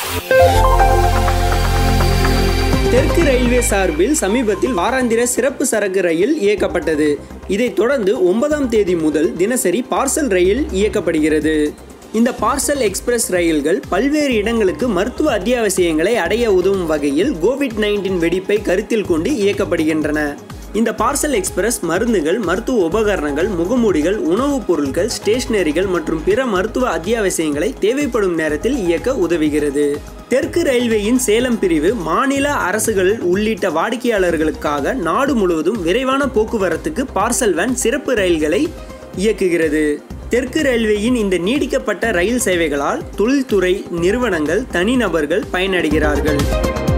தெற்கு ரயில்வே சார்பில் சமீபத்தில் வாராந்திர சிறப்பு சரக்கு ரயில் இயக்கப்பட்டது இதைத் தொடர்ந்து ஒன்பதாம் தேதி முதல் தினசரி பார்சல் ரயில் இயக்கப்படுகிறது இந்த பார்சல் எக்ஸ்பிரஸ் ரயில்கள் பல்வேறு இடங்களுக்கு மருத்துவ அத்தியாவசியங்களை அடைய உதவும் வகையில் கோவிட் நைன்டீன் வெடிப்பை கருத்தில் கொண்டு இயக்கப்படுகின்றன இந்த பார்சல் எக்ஸ்பிரஸ் மருந்துகள் மருத்துவ உபகரணங்கள் முகமூடிகள் உணவுப் பொருட்கள் ஸ்டேஷனரிகள் மற்றும் பிற மருத்துவ அத்தியாவசியங்களை தேவைப்படும் நேரத்தில் இயக்க உதவுகிறது தெற்கு ரயில்வேயின் சேலம் பிரிவு மாநில அரசுகள் உள்ளிட்ட வாடிக்கையாளர்களுக்காக நாடு முழுவதும் விரைவான போக்குவரத்துக்கு பார்சல் வேன் சிறப்பு ரயில்களை இயக்குகிறது தெற்கு ரயில்வேயின் இந்த நீடிக்கப்பட்ட ரயில் சேவைகளால் தொழில்துறை நிறுவனங்கள் தனிநபர்கள் பயனடைகிறார்கள்